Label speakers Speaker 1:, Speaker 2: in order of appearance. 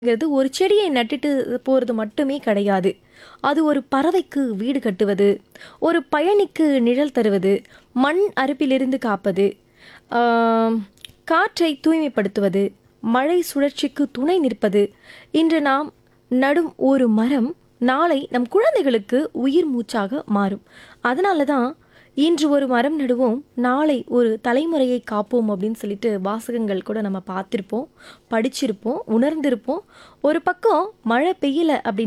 Speaker 1: ங்கிறது ஒரு செடியை நட்டுட்டு போகிறது மட்டுமே கிடையாது அது ஒரு பறவைக்கு வீடு கட்டுவது ஒரு பயணிக்கு நிழல் தருவது மண் அறுப்பிலிருந்து காப்பது ஆம், காற்றை தூய்மைப்படுத்துவது மழை சுழற்சிக்கு துணை நிற்பது இன்று நாம் நடும் ஒரு மரம் நாளை நம் குழந்தைகளுக்கு உயிர் மூச்சாக மாறும் அதனால தான் இன்று ஒரு மரம் நடுவோம் நாளை ஒரு தலைமுறையை காப்போம் அப்படின்னு சொல்லிட்டு வாசகங்கள் கூட நம்ம பார்த்துருப்போம் படிச்சிருப்போம் உணர்ந்திருப்போம் ஒரு பக்கம் மழை பெய்யல அப்படின்னு